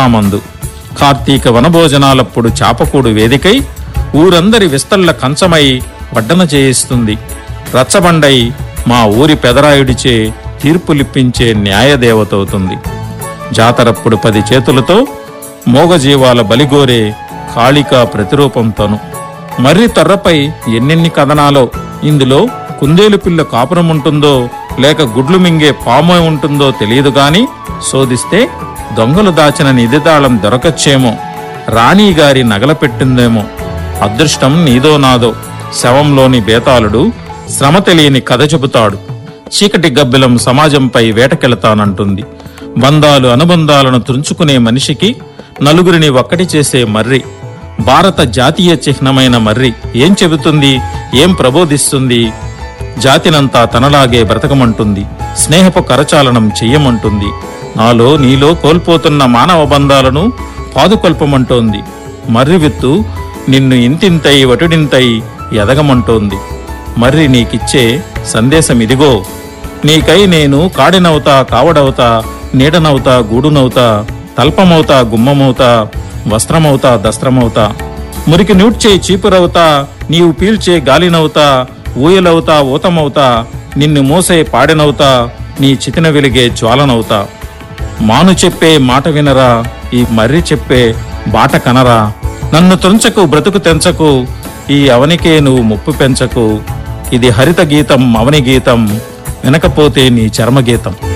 మందు కార్తీక వనభోజనాలప్పుడు చాపకూడు వేదికై ఊరందరి విస్తళ్ళ కంచమై వడ్డన చేయిస్తుంది రచ్చబండై మా ఊరి పెదరాయుడిచే తీర్పులిప్పించే న్యాయదేవతవుతుంది జాతరప్పుడు పది చేతులతో మోగజీవాల బలిగోరే కాళికా ప్రతిరూపం తను మర్రి తొర్రపై ఎన్నెన్ని కథనాలో ఇందులో కుందేలు పిల్ల కాపురం ఉంటుందో లేక గుడ్లు మింగే పాము ఉంటుందో తెలియదు గాని శోధిస్తే దొంగలు దాచిన నిధితాళం దొరకచ్చేమో రాణి గారి నగల పెట్టిందేమో అదృష్టం నీదో నాదో శవంలోని బేతాళుడు శ్రమ తెలియని కథ చెబుతాడు చీకటి గబ్బిలం సమాజంపై వేటకెళతానంటుంది బంధాలు అనుబంధాలను తుంచుకునే మనిషికి నలుగురిని ఒక్కటి చేసే మర్రి భారత జాతీయ చిహ్నమైన మర్రి ఏం చెబుతుంది ఏం ప్రబోధిస్తుంది జాతినంతా తనలాగే బ్రతకమంటుంది స్నేహపు కరచాలనం చెయ్యమంటుంది నాలో నీలో కోల్పోతున్న మానవ బంధాలను పాదుకొల్పమంటోంది మర్రి విత్తు నిన్ను ఇంతింతై వటుడింతై ఎదగమంటోంది మర్రి నీకిచ్చే సందేశం ఇదిగో నీకై నేను కాడినవుతా కావడవుతా నీడనవుతా గూడునవుతా తల్పమవుతా గుమ్మమవుతా వస్త్రమవుతా దస్త్రమవుతా మురికి నూడ్చే చీపురవుతా నీవు పీల్చే గాలినవుతా ఊయలవుతా ఊతమవుతా నిన్ను మోసే పాడెనవుతా నీ చితిన వెలిగే జ్వాలనవుతా మాను చెప్పే మాట వినరా ఈ మర్రి చెప్పే బాట కనరా నన్ను తుంచకు బ్రతుకు తెంచకు ఈ అవనికే నువ్వు ముప్పు పెంచకు ఇది హరిత గీతం అవని గీతం వినకపోతే నీ చర్మ గీతం